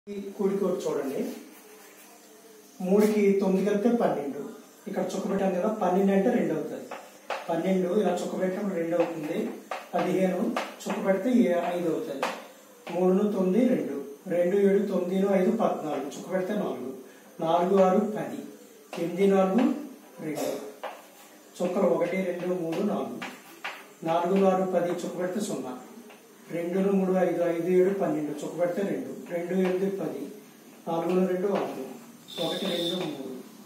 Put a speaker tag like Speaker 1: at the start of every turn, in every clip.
Speaker 1: ఈ కూడికోటి చూడండి మూడుకి తొమ్మిది కలిపితే పన్నెండు ఇక్కడ చుక్క పెట్టాం కదా పన్నెండు అంటే రెండు అవుతుంది పన్నెండు ఇలా చుక్క పెట్టినప్పుడు రెండు అవుతుంది పదిహేను చుక్క పెడితే ఏ- ఐదు అవుతుంది మూడును తొమ్మిది రెండు రెండు ఏడు తొమ్మిది ఐదు పద్నాలుగు చుక్క పెడితే నాలుగు నాలుగు ఆరు పది ఎనిమిది నాలుగు రెండు చుక్కలు ఒకటి రెండు మూడు నాలుగు నాలుగు నాలుగు పది చుక్క పెడితే సున్నా రెండును మూడు ఐదు ఐదు ఏడు పన్నెండు చుక్క పెడితే రెండు రెండు ఎనిమిది పది నాలుగులో రెండు ఆరు ఒకటి రెండు మూడు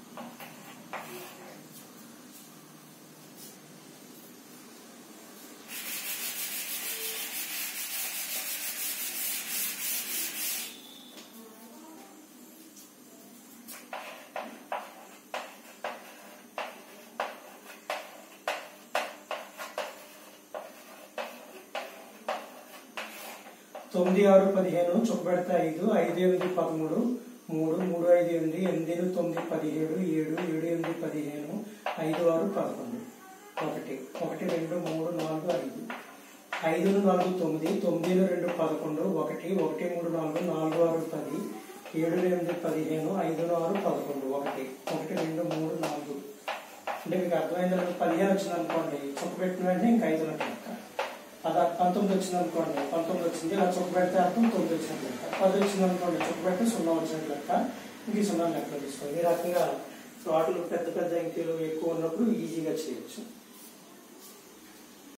Speaker 1: తొమ్మిది ఆరు పదిహేను చుక్క పెడితే ఐదు ఐదు ఎనిమిది పదమూడు మూడు మూడు ఐదు ఎనిమిది ఎనిమిది తొమ్మిది పదిహేడు ఏడు ఏడు ఎనిమిది పదిహేను ఐదు ఆరు పదకొండు ఒకటి ఒకటి రెండు మూడు నాలుగు ఐదు ఐదు నాలుగు తొమ్మిది తొమ్మిది రెండు పదకొండు ఒకటి ఒకటి మూడు నాలుగు నాలుగు ఆరు పది ఏడు ఎనిమిది పదిహేను ఐదు ఆరు పదకొండు ఒకటి ఒకటి రెండు మూడు నాలుగు అంటే మీకు అర్థమైంది పదిహేను వచ్చింది అనుకోండి చుక్క పెట్టిన వెంటనే ఇంకా ఐదు లెక్క అది పంతొమ్మిది వచ్చింది అనుకోండి పంతొమ్మిది వచ్చింది ఇలా చుక్క పెడితే అర్థం తొమ్మిది వచ్చినట్టు లెక్క పది వచ్చింది అనుకోండి చుక్క పెడితే సున్నా వచ్చినట్టు లెక్క ఇంక ఈ సున్నా లెక్క తీసుకోండి ఈ రకంగా వాటిలో పెద్ద పెద్ద ఇంకెలు ఎక్కువ ఉన్నప్పుడు ఈజీగా చేయొచ్చు